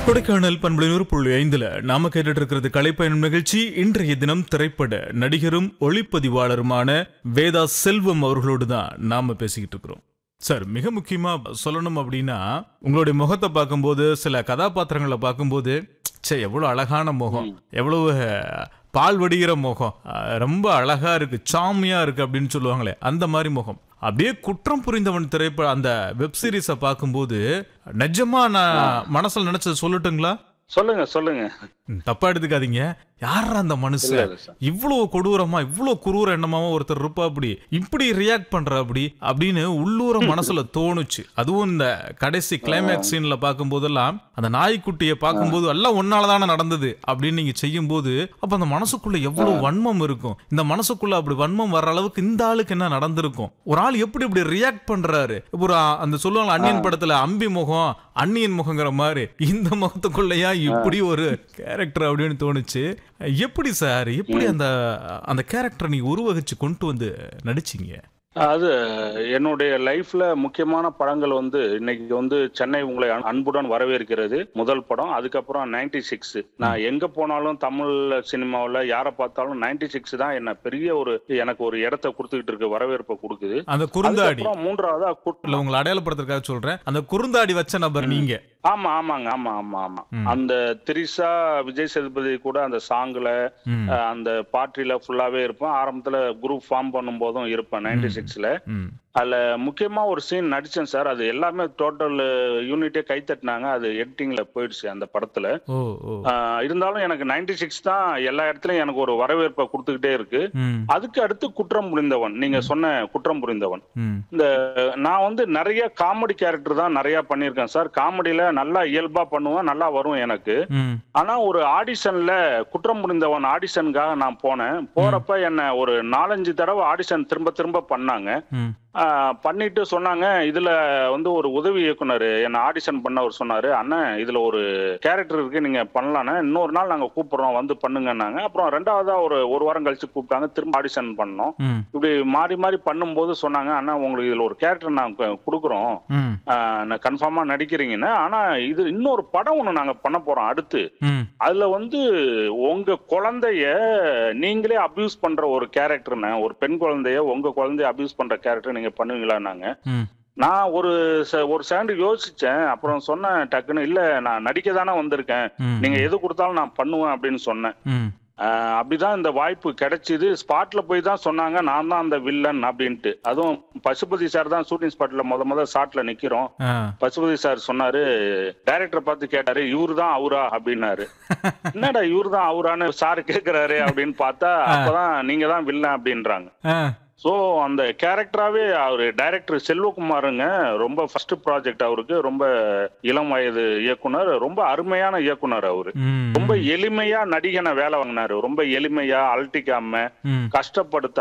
கொடைக்கானல் பண்புலை நூறு புள்ளி ஐந்துல நாம கேட்டுட்டு இருக்கிறது கலைப்பயணம் நிகழ்ச்சி இன்றைய தினம் திரைப்பட நடிகரும் ஒளிப்பதிவாளருமான வேதா செல்வம் அவர்களோடு தான் நாம பேசிக்கிட்டு இருக்கிறோம் சார் மிக முக்கியமா சொல்லணும் அப்படின்னா உங்களுடைய முகத்தை பார்க்கும்போது சில கதாபாத்திரங்களை பார்க்கும்போது ச்சே எவ்வளவு அழகான முகம் எவ்வளவு அஹ், பால் வடிகிற முகம் அஹ், ரொம்ப அழகா இருக்கு சாமியா இருக்கு அப்படின்னு சொல்லுவாங்களே அந்த மாதிரி முகம் அப்படியே குற்றம் புரிந்தவன் திரைப்பட அந்த வெப் சீரிஸை பார்க்கும்போது நிஜமா நான் மனசுல நினைச்சது சொல்லட்டுங்களா சொல்லுங்க சொல்லுங்க ம், தப்பா எடுத்துக்காதீங்க யாரா அந்த இல்ல, மனுஷன் இல்ல சார். இவ்வளவு கொடூரமா இவ்வளவு குரூர எண்ணமாவா ஒருத்தர் இருப்பா அப்படி இப்படி ரியாக்ட் பண்ற அப்படி அப்படின்னு உள்ளூர மனசுல தோணுச்சு அதுவும் இந்த கடைசி கிளைமேக்ஸ் சீன்ல பார்க்கும் போதெல்லாம் அந்த நாய்க்குட்டியை பார்க்கும்போது எல்லாம் ஒன்னாலதானே நடந்தது அப்படின்னு நீங்க செய்யும் போது அப்ப அந்த மனசுக்குள்ள எவ்வளவு வன்மம் இருக்கும் இந்த மனசுக்குள்ள அப்படி வன்மம் வர்ற அளவுக்கு இந்த ஆளுக்கு என்ன நடந்திருக்கும் ஒரு ஆள் எப்படி இப்படி ரியாக்ட் பண்றாரு இப்போ ஒரு அ- அந்த சொல்லுவாங்க அந்நியன் படத்துல அம்பி முகம் அந்நியன் முகங்கிற மாதிரி இந்த முகத்துக்குள்ளயா இப்படி ஒரு கேரக்டர் அப்படின்னு தோணுச்சு எப்படி சார் எப்படி அந்த அந்த கேரக்டரை நீங்க உருவகிச்சு கொண்டு வந்து நடிச்சீங்க அது என்னுடைய லைஃப்ல முக்கியமான படங்கள் வந்து இன்னைக்கு வந்து சென்னை உங்களை அன்- அன்புடன் வரவேற்கிறது முதல் படம் அதுக்கப்புறம் நைன்டி சிக்ஸ் நான் எங்க போனாலும் தமிழ் சினிமாவில் யாரை பார்த்தாலும் நைன்டி சிக்ஸ் தான் என்ன பெரிய ஒரு எனக்கு ஒரு இடத்த கொடுத்துக்கிட்டு இருக்கு வரவேற்பை கொடுக்குது அந்த குறுந்தாடி அதுக்கப்புறம் மூன்றாவதா கு- இல்ல உங்களை அடையாளப்படுத்துறதுக்காக சொல்றேன் அந்த குறுந்தாடி வச்ச நபர் நீங்க ஆமா ஆமாங்க ஆமா ஆமா ஆமா ம். அந்த திரிஷா விஜய் சேதுபதி கூட அந்த சாங்ல ம், அஹ், அந்த பார்ட்டில ஃபுல்லாவே இருப்பேன் ஆரம்பத்துல குரூப் ஃபார்ம் பண்ணும் போதும் இருப்பேன் நைன்டி சிக்ஸ்ல ம், அதுல முக்கியமா ஒரு சீன் நடிச்சேன் சார் அது எல்லாமே டோட்டல் யூனிட்டே கை தட்டினாங்க அது எடிட்டிங்ல போயிடுச்சு அந்த படத்துல ஓ ஓ ஆஹ் இருந்தாலும் எனக்கு நைன்டி சிக்ஸ் தான் எல்லா இடத்துலயும் எனக்கு ஒரு வரவேற்பை கொடுத்துக்கிட்டே இருக்கு ம், அதுக்கு அடுத்து குற்றம் புரிந்தவன் நீங்க சொன்ன குற்றம் புரிந்தவன் ம், இந்த நான் வந்து நிறைய காமெடி கேரக்டர் தான் நிறைய பண்ணியிருக்கேன் சார் காமெடியில நல்லா இயல்பா பண்ணுவேன் நல்லா வரும் எனக்கு ம், ஆனா ஒரு ஆடிஷன்ல குற்றம் புரிந்தவன் ஆடிஷனுக்காக நான் போனேன் போறப்ப என்ன ஒரு நாலஞ்சு தடவை ஆடிஷன் திரும்ப திரும்ப பண்ணாங்க ம், ஆஹ் பண்ணிட்டு சொன்னாங்க இதுல வந்து ஒரு உதவி இயக்குனர் என்ன ஆடிஷன் பண்ணவர் சொன்னாரு அண்ணன் இதுல ஒரு கேரக்டர் இருக்கு நீங்க பண்ணலான்னு இன்னொரு நாள் நாங்க கூப்பிடுறோம் வந்து பண்ணுங்கன்னாங்க அப்புறம் ரெண்டாவதா ஒரு ஒரு வாரம் கழிச்சு கூப்பிட்டாங்க திரும்ப ஆடிஷன் பண்ணோம் ம், இப்படி மாறி மாறி பண்ணும்போது சொன்னாங்க அண்ணா உங்களுக்கு இதுல ஒரு கேரக்டர் நாங்க கொடுக்குறோம் ம், கன்ஃபார்மா நடிக்கிறீங்கன்னு ஆனா இது இன்னொரு படம் ஒண்ணு நாங்க பண்ண போறோம் அடுத்து ம், அதுல வந்து உங்க குழந்தைய நீங்களே அபியூஸ் பண்ற ஒரு கேரக்டர்னு ஒரு பெண் குழந்தைய உங்க குழந்தைய அபியூஸ் பண்ற கேரக்டர் நீங்க பண்ணுவீங்களான்னாங்க ம், நான் ஒரு செ- ஒரு செகண்ட் யோசிச்சேன் அப்புறம் சொன்னேன் டக்குன்னு இல்ல நான் நடிக்க தானே வந்திருக்கேன் ம், நீங்க எது கொடுத்தாலும் நான் பண்ணுவேன் அப்படின்னு சொன்னேன் ம், ஆஹ் அப்படிதான் இந்த வாய்ப்பு கிடைச்சிது ஸ்பாட்ல போய் தான் சொன்னாங்க நான் தான் அந்த வில்லன் அப்படின்ட்டு அதுவும் பசுபதி சார் தான் ஷூட்டிங் ஸ்பாட்ல முத முத ஷாட்ல நிக்கிறோம் ஆ, பசுபதி சார் சொன்னாரு டைரக்டர் பார்த்து கேட்டாரு இவரு தான் அவரா அப்படின்னாரு என்னடா இவரு தான் அவரான்னு சார் கேக்குறாரு அப்படின்னு பார்த்தா அப்பதான் நீங்க தான் வில்லன் அப்படின்றாங்க ஆ, சோ அந்த கேரக்டராவே அவரு டைரக்டர் செல்வகுமாருங்க ரொம்ப ஃபர்ஸ்ட் ப்ராஜெக்ட் அவருக்கு ரொம்ப இளம் வயது இயக்குனர் ரொம்ப அருமையான இயக்குனர் அவரு ம், ரொம்ப எளிமையா நடிகனை வேலை வாங்கினாரு ரொம்ப எளிமையா அழட்டிக்காம ம், கஷ்டப்படுத்த